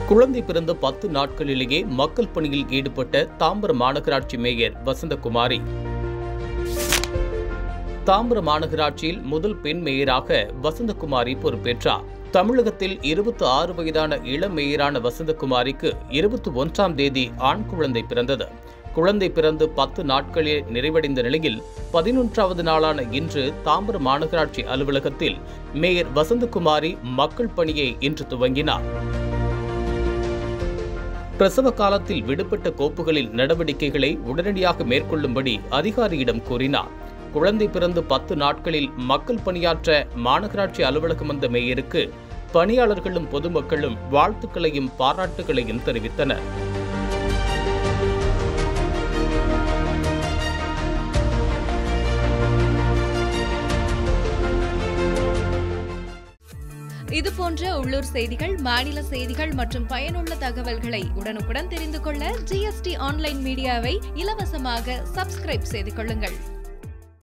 குழந்தை பிறந்த பத்து நாட்களிலேயே மக்கள் பணியில் ஈடுபட்ட தாம்பரம் மாநகராட்சி மேயர் வசந்தகுமாரி தாம்பரம் மாநகராட்சியில் முதல் பெண் மேயராக வசந்தகுமாரி பொறுப்பேற்றார் தமிழகத்தில் இருபத்தி ஆறு வயதான இளம் மேயரான வசந்தகுமாரிக்கு இருபத்தி ஒன்றாம் தேதி ஆண் குழந்தை பிறந்தது குழந்தை பிறந்து பத்து நாட்களே நிறைவடைந்த நிலையில் பதினொன்றாவது நாளான இன்று தாம்பரம் மாநகராட்சி அலுவலகத்தில் மேயர் வசந்தகுமாரி மக்கள் பணியை இன்று துவங்கினார் பிரசவ காலத்தில் விடுபட்ட கோப்புகளில் நடவடிக்கைகளை உடனடியாக மேற்கொள்ளும்படி அதிகாரியிடம் கூறினார் குழந்தை பிறந்து பத்து நாட்களில் மக்கள் பணியாற்ற மாநகராட்சி அலுவலகம் வந்த மேயருக்கு பணியாளர்களும் பொதுமக்களும் வாழ்த்துக்களையும் பாராட்டுகளையும் தெரிவித்தனர் இது போன்ற உள்ளூர் செய்திகள் மாநில செய்திகள் மற்றும் பயனுள்ள தகவல்களை உடனுக்குடன் தெரிந்து கொள்ள ஜிஎஸ்டி ஆன்லைன் மீடியாவை இலவசமாக சப்ஸ்கிரைப் செய்து கொள்ளுங்கள்